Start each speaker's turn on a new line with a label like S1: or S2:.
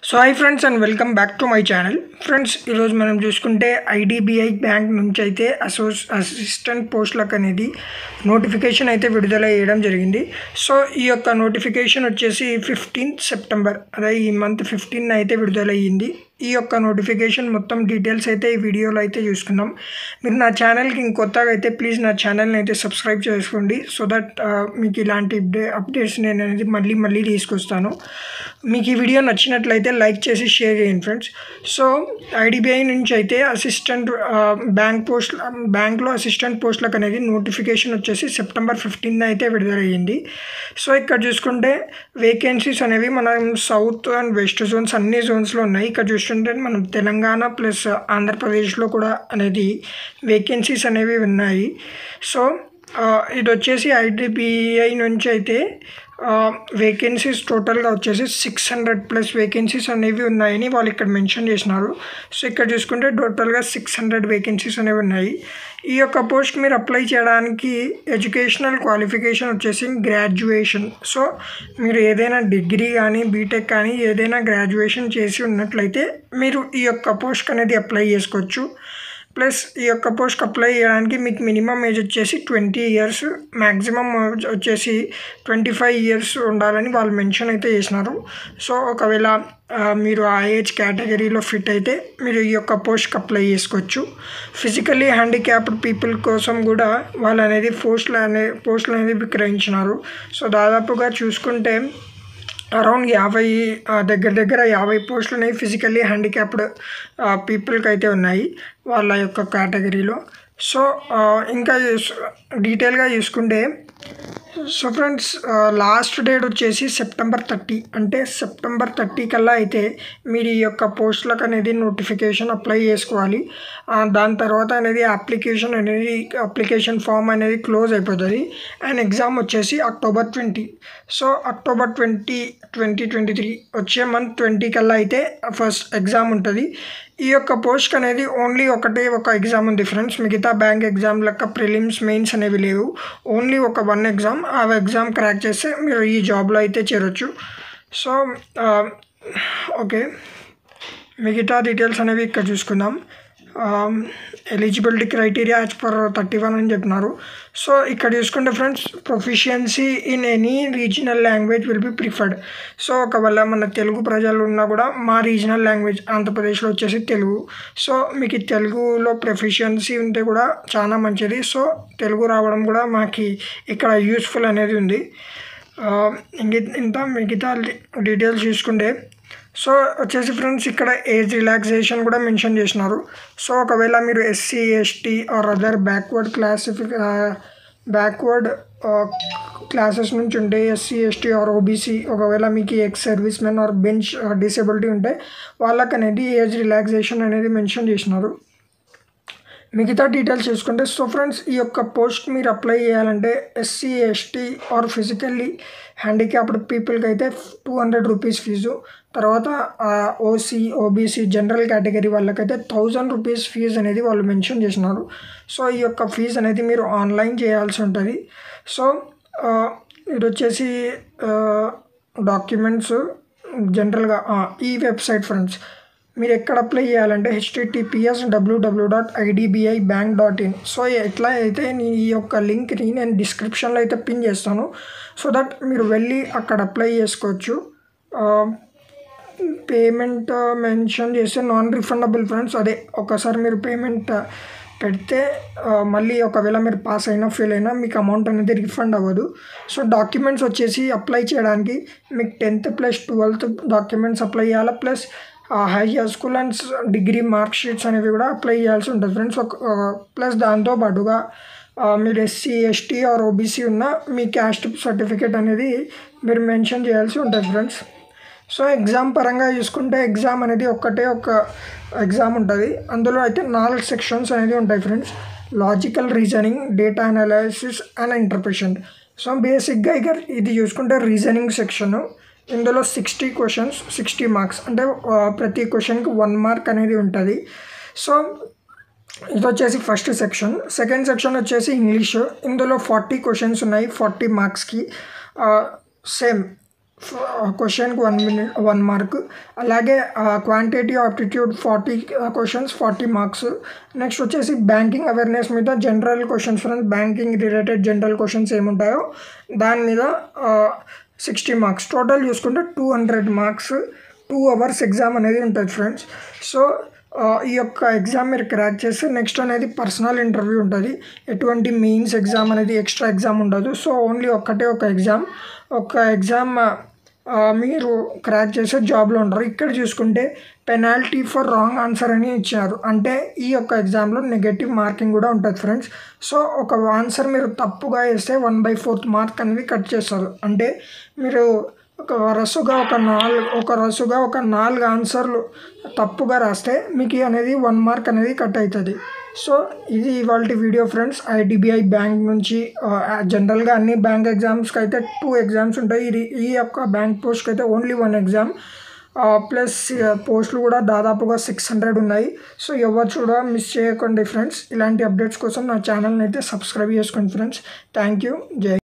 S1: so hi friends and welcome back to my channel friends ఈరోజు మనం చూసుకుంటే IDBI bank నుంచి అయితే అసోస్ అసిస్టెంట్ పోస్టులకు అనేది నోటిఫికేషన్ అయితే విడుదల చేయడం జరిగింది సో ఈ యొక్క నోటిఫికేషన్ వచ్చేసి ఫిఫ్టీన్త్ సెప్టెంబర్ అదే ఈ మంత్ ఫిఫ్టీన్ అయితే విడుదల అయ్యింది ఈ యొక్క నోటిఫికేషన్ మొత్తం డీటెయిల్స్ అయితే ఈ వీడియోలో అయితే చూసుకుందాం మీరు నా ఛానల్కి ఇంకొత్తగా అయితే ప్లీజ్ నా ఛానల్ని అయితే సబ్స్క్రైబ్ చేసుకోండి సో దట్ మీకు ఇలాంటి అప్డే అప్డేట్స్ నేను అనేది మళ్ళీ మళ్ళీ తీసుకొస్తాను మీకు ఈ వీడియో నచ్చినట్లయితే లైక్ చేసి షేర్ చేయండి ఫ్రెండ్స్ సో ఐడిబిఐ నుంచి అయితే అసిస్టెంట్ బ్యాంక్ పోస్ట్ బ్యాంక్లో అసిస్టెంట్ పోస్టులకు అనేది నోటిఫికేషన్ వచ్చేసి సెప్టెంబర్ ఫిఫ్టీన్ అయితే విడుదలయ్యింది సో ఇక్కడ చూసుకుంటే వేకెన్సీస్ అనేవి మనం సౌత్ అండ్ వెస్ట్ జోన్స్ అన్ని జోన్స్లో ఉన్నాయి ఇక్కడ చూసుకుంటే మనం తెలంగాణ ప్లస్ ఆంధ్రప్రదేశ్లో కూడా అనేది వేకెన్సీస్ అనేవి ఉన్నాయి సో ఆ, ఇది వచ్చేసి ఐడిబిఐ నుంచి అయితే వేకెన్సీస్ టోటల్గా వచ్చేసి సిక్స్ హండ్రెడ్ ప్లస్ వేకెన్సీస్ అనేవి ఉన్నాయని వాళ్ళు ఇక్కడ మెన్షన్ చేసినారు సో ఇక్కడ చూసుకుంటే టోటల్గా సిక్స్ హండ్రెడ్ వేకెన్సీస్ అనేవి ఉన్నాయి ఈ యొక్క పోస్ట్ మీరు అప్లై చేయడానికి ఎడ్యుకేషనల్ క్వాలిఫికేషన్ వచ్చేసి గ్రాడ్యుయేషన్ సో మీరు ఏదైనా డిగ్రీ కానీ బీటెక్ కానీ ఏదైనా గ్రాడ్యుయేషన్ చేసి ఉన్నట్లయితే మీరు ఈ యొక్క పోస్ట్ అనేది అప్లై చేసుకోవచ్చు ప్లస్ ఈ యొక్క పోస్ట్కి అప్లై చేయడానికి మీకు మినిమం ఏజ్ వచ్చేసి ట్వంటీ ఇయర్స్ మ్యాక్సిమం వచ్చేసి ట్వంటీ ఫైవ్ ఇయర్స్ ఉండాలని వాళ్ళు మెన్షన్ అయితే చేసినారు సో ఒకవేళ ఆ, మీరు ఆ ఏజ్ కేటగిరీలో ఫిట్ అయితే మీరు ఈ యొక్క పోస్ట్కి అప్లై చేసుకోవచ్చు ఫిజికల్లీ హ్యాండిక్యాప్డ్ పీపుల్ కోసం కూడా వాళ్ళు అనేది పోస్టులు అనే పోస్టులు అనేది విక్రయించినారు సో దాదాపుగా చూసుకుంటే అరౌండ్ యాభై ఆ, దగ్గర దగ్గర యాభై పోస్టులు ఉన్నాయి ఫిజికల్లీ హ్యాండిక్యాప్డ్ పీపుల్కి అయితే ఉన్నాయి వాళ్ళ యొక్క కేటగిరీలో సో ఆ, ఇంకా చూస్- డీటెయిల్గా చూసుకుంటే సో ఫ్రెండ్స్ లాస్ట్ డేట్ వచ్చేసి సెప్టెంబర్ థర్టీ అంటే సెప్టెంబర్ థర్టీ కల్లా అయితే మీరు ఈ యొక్క పోస్టులకు అనేది నోటిఫికేషన్ అప్లై చేసుకోవాలి ఆ, దాని తర్వాత అనేది అప్లికేషన్ అనేది అప్లికేషన్ ఫామ్ అనేది క్లోజ్ అయిపోతుంది అండ్ ఎగ్జామ్ వచ్చేసి October twenty so October twenty twenty twenty three వచ్చే మంత్ ట్వంటీ కల్లా అయితే ఫస్ట్ ఎగ్జామ్ ఉంటుంది ఈ యొక్క పోస్ట్ అనేది ఓన్లీ ఒకటే ఒక ఎగ్జామ్ ఉంది ఫ్రెండ్స్ మిగతా బ్యాంక్ ఎగ్జామ్ లెక్క ప్రిలిమ్స్ మెయిన్స్ అనేవి లేవు ఓన్లీ ఒక వన్ ఎగ్జామ్ ఆ ఎగ్జామ్ క్రాక్ చేస్తే మీరు ఈ జాబ్లో అయితే చేరొచ్చు సో ఓకే మిగతా డీటెయిల్స్ అనేవి ఇక్కడ చూసుకుందాం eligibility criteria as per thirty one అని చెప్పినారు సో ఇక్కడ చూసుకుంటే friends proficiency in any regional language will be preferred so ఒకవేళ మన తెలుగు ప్రజలు ఉన్నా కూడా మా రీజనల్ లాంగ్వేజ్ ఆంధ్రప్రదేశ్లో వచ్చేసి తెలుగు సో మీకు ఈ తెలుగులో ప్రొఫిషియన్సీ ఉంటే కూడా చాలా మంచిది సో తెలుగు రావడం కూడా మాకు ఇక్కడ యూస్ఫుల్ అనేది ఉంది ఆ, ఇంక ఇంత మిగతా డీటెయిల్స్ చూసుకుంటే సో వచ్చేసి ఫ్రెండ్స్ ఇక్కడ ఏజ్ రిలాక్సేషన్ కూడా మెన్షన్ చేసినారు సో ఒకవేళ మీరు SC ST or other backward classific backward classes నుంచి ఉంటే ఎస్సీ ఎస్టీ ఆర్ ఓబీసీ ఒకవేళ మీకు ex service men or bench disability ఉంటే వాళ్ళకి అనేది ఏజ్ రిలాక్సేషన్ అనేది మెన్షన్ చేసినారు మిగతా డీటెయిల్స్ చూసుకుంటే సో ఫ్రెండ్స్ ఈ యొక్క పోస్ట్ మీరు అప్లై చేయాలంటే SC ST or physically handicapped పీపుల్కి అయితే టూ హండ్రెడ్ రూపీస్ ఫీజు తర్వాత ఓసీ ఓబీసీ జనరల్ కేటగిరీ వాళ్ళకైతే థౌజండ్ రూపీస్ ఫీజు అనేది వాళ్ళు మెన్షన్ చేసినారు సో ఈ యొక్క ఫీజు అనేది మీరు ఆన్లైన్ చేయాల్సి ఉంటుంది సో ఆ, ఇది వచ్చేసి డాక్యుమెంట్స్ జనరల్గా ఈ వెబ్సైట్ ఫ్రెండ్స్ మీరు ఎక్కడ అప్లై చేయాలంటే HTTPS WWW dot IDBI bank dot in so ఎట్లా అయితే నీ ఈ యొక్క లింక్ని నేను డిస్క్రిప్షన్లో అయితే పిన్ చేస్తాను సో దట్ మీరు వెళ్ళి అక్కడ అప్లై చేసుకోవచ్చు పేమెంట్ మెన్షన్ చేస్తే నాన్ రిఫండబుల్ ఫ్రెండ్స్ అదే ఒకసారి మీరు పేమెంట్ పెడితే ఆ, మళ్ళీ ఒకవేళ మీరు పాస్ అయినా ఫెయిల్ అయినా మీకు అమౌంట్ అనేది రిఫండ్ అవ్వదు సో డాక్యుమెంట్స్ వచ్చేసి అప్లై చేయడానికి మీకు tenth plus twelfth documents apply చేయాలి plus high school and degree mark sheets అనేవి కూడా అప్లై చేయాల్సి ఉంటుంది ఫ్రెండ్స్ ఒక ప్లస్ దాంతో పాటుగా ఆ, మీరు ఎస్సీ ఎస్టీ ఆర్ ఓబీసీ ఉన్న మీ క్యాస్ట్ సర్టిఫికేట్ అనేది మీరు మెన్షన్ చేయాల్సి ఉంటుంది ఫ్రెండ్స్ సో ఎగ్జామ్ పరంగా చూసుకుంటే ఎగ్జామ్ అనేది ఒక్కటే ఒక ఎగ్జామ్ ఉంటుంది అందులో అయితే నాలుగు సెక్షన్స్ అనేది ఉంటాయి friends logical reasoning data analysis and interpretation so బేసిక్గా ఇక ఇది చూసుకుంటే రీజనింగ్ సెక్షన్ ఇందులో సిక్స్టీ క్వశ్చన్స్ సిక్స్టీ మార్క్స్ అంటే ఆ, ప్రతి క్వశ్చన్కి వన్ మార్క్ అనేది ఉంటుంది సో ఇది వచ్చేసి ఫస్ట్ సెక్షన్ సెకండ్ సెక్షన్ వచ్చేసి ఇంగ్లీష్ ఇందులో ఫార్టీ క్వశ్చన్స్ ఉన్నాయి ఫార్టీ మార్క్స్కి సేమ్ క్వశ్చన్కి వన్ మినిట్ వన్ మార్క్ అలాగే quantity aptitude forty questions forty marks next వచ్చేసి బ్యాంకింగ్ అవేర్నెస్ మీద general questions friends banking related general questions ఏముంటాయో దాని మీద సిక్స్టీ మార్క్స్ టోటల్ చూసుకుంటే two hundred marks two hours exam అనేది ఉంటుంది ఫ్రెండ్స్ సో ఈ యొక్క ఎగ్జామ్ మీరు క్రాక్ చేస్తే నెక్స్ట్ అనేది పర్సనల్ ఇంటర్వ్యూ ఉంటుంది ఎటువంటి మెయిన్స్ ఎగ్జామ్ అనేది ఎక్స్ట్రా ఎగ్జామ్ ఉండదు సో ఓన్లీ ఒక్కటే ఒక ఎగ్జామ్ ఒక ఎగ్జామ్ మీరు క్రాక్ చేసే జాబ్లో ఉంటారు ఇక్కడ చూసుకుంటే పెనాల్టీ ఫర్ రాంగ్ ఆన్సర్ అని ఇచ్చారు అంటే ఈ యొక్క ఎగ్జామ్లో నెగటివ్ మార్కింగ్ కూడా ఉంటుంది ఫ్రెండ్స్ సో ఒక ఆన్సర్ మీరు తప్పుగా వేస్తే వన్ బై ఫోర్త్ మార్క్ అనేది కట్ చేస్తారు అంటే మీరు ఒక వరుసగా ఒక నాలుగు ఒక వరుసగా ఒక నాలుగు ఆన్సర్లు తప్పుగా రాస్తే మీకు అనేది వన్ మార్క్ అనేది కట్ అవుతుంది సో ఇది ఇవాళ వీడియో ఫ్రెండ్స్ ఐడిబిఐ బ్యాంక్ నుంచి జనరల్గా అన్ని బ్యాంక్ ఎగ్జామ్స్కి అయితే టూ ఎగ్జామ్స్ ఉంటాయి ఇది ఈ యొక్క బ్యాంక్ పోస్ట్కి అయితే ఓన్లీ వన్ ఎగ్జామ్ ప్లస్ పోస్టులు కూడా దాదాపుగా సిక్స్ హండ్రెడ్ ఉన్నాయి సో ఎవరు కూడా మిస్ చేయకండి ఫ్రెండ్స్ ఇలాంటి అప్డేట్స్ కోసం నా ఛానల్ని అయితే సబ్స్క్రైబ్ చేసుకోండి ఫ్రెండ్స్ థ్యాంక్ యూ జై